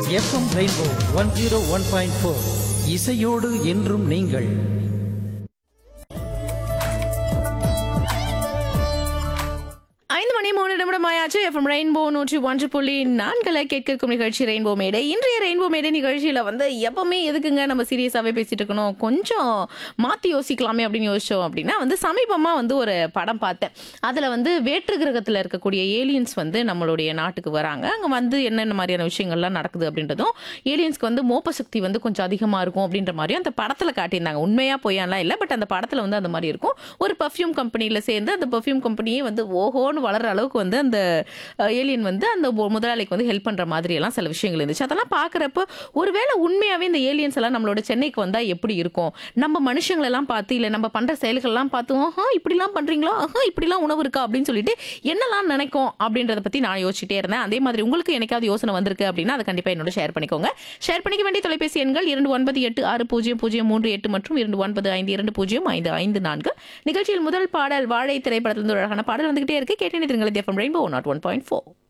FM rainbow one zero one point four இசையோடு என்றும் நீங்கள் ஐந்து மணி மூணு நிமிடம் ஆயாச்சு எஃப்எம் ரெயின்போ நூற்றி ஒன்று புள்ளி நான்கில் கேட்கும் நிகழ்ச்சி ரெயின்போ மேடை இன்றைய ரெயின்போ மேடை நிகழ்ச்சியில் வந்து எப்பவுமே எதுக்குங்க நம்ம சீரியஸாகவே பேசிட்டு இருக்கணும் கொஞ்சம் மாற்றி யோசிக்கலாமே அப்படின்னு யோசிச்சோம் அப்படின்னா வந்து சமீபமாக வந்து ஒரு படம் பார்த்தேன் அதில் வந்து வேற்று கிரகத்தில் இருக்கக்கூடிய ஏலியன்ஸ் வந்து நம்மளுடைய நாட்டுக்கு வராங்க அங்கே வந்து என்னென்ன மாதிரியான விஷயங்கள்லாம் நடக்குது அப்படின்றதும் ஏலியன்ஸ்க்கு வந்து மோப்ப சக்தி வந்து கொஞ்சம் அதிகமாக இருக்கும் அப்படின்ற மாதிரியும் அந்த படத்தில் காட்டியிருந்தாங்க உண்மையாக பொய்யாலாம் இல்லை பட் அந்த படத்தில் வந்து அந்த மாதிரி இருக்கும் ஒரு பர்ஃப்யூம் கம்பெனியில் சேர்ந்து அந்த பர்ஃப்யூம் கம்பெனியே வந்து ஓஹோன்னு வளர்ற அளவுக்கு வந்து அந்த ஏலியன் வந்து அந்த மு- முதலாளிக்கு வந்து ஹெல்ப் பண்ணுற மாதிரி எல்லாம் சில விஷயங்கள் இருந்துச்சு அதெல்லாம் பார்க்குறப்ப ஒருவேளை உண்மையாகவே இந்த ஏலியன்ஸ் எல்லாம் நம்மளோட சென்னைக்கு வந்தால் எப்படி இருக்கும் நம்ம மனுஷங்களெல்லாம் பார்த்து இல்லை நம்ம பண்ணுற செயல்கள்லாம் பார்த்து ஆஹா இப்படிலாம் பண்ணுறீங்களா ஆஹா இப்படிலாம் உணவு இருக்கா அப்படின்னு சொல்லிட்டு என்னெல்லாம் நினைக்கும் அப்படின்றத பற்றி நான் யோசிச்சுட்டே இருந்தேன் அதே மாதிரி உங்களுக்கு எனக்காவது யோசனை வந்திருக்கு அப்படின்னா அதை கண்டிப்பாக என்னோட ஷேர் பண்ணிக்கோங்க ஷேர் பண்ணிக்க வேண்டிய தொலைபேசி எண்கள் இரண்டு ஒன்பது எட்டு ஆறு பூஜ்ஜியம் பூஜ்ஜியம் மூன்று எட்டு மற்றும் இரண்டு ஒன்பது ஐந்து இரண்டு பூஜ்ஜியம் ஐந்து ஐந்து நான்கு நிகழ்ச்சியில் முதல் பாடல் வாழை திரைப்படத்திலிருந்து ஒரு அழகான பாடல் வந்துகிட்டே இருக்கு கேட்டேன் திருங்கள் FM rainbow nought one point four